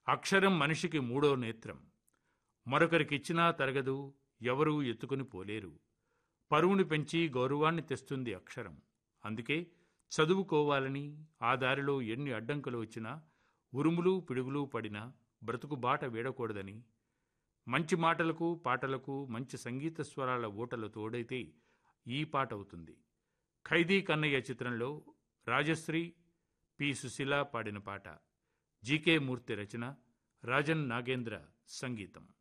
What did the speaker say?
అక్షరం మనిషికి మూడో నేత్రం మరొకరికిచ్చినా తరగదు ఎవరూ ఎత్తుకుని పోలేరు పరువుని పెంచి గౌరవాన్ని తెస్తుంది అక్షరం అందుకే చదువుకోవాలని ఆ దారిలో ఎన్ని అడ్డంకులు వచ్చినా ఉరుములు పిడుగులు పడినా బ్రతుకు బాట వీడకూడదని మంచి మాటలకు పాటలకు మంచి సంగీత స్వరాల ఓటలు తోడైతే ఈ పాట అవుతుంది ఖైదీ కన్నయ్య చిత్రంలో రాజశ్రీ పి సుశీల పాడిన పాట జీకే మూర్తి రచన రాజన్ నాగేంద్ర సంగీతం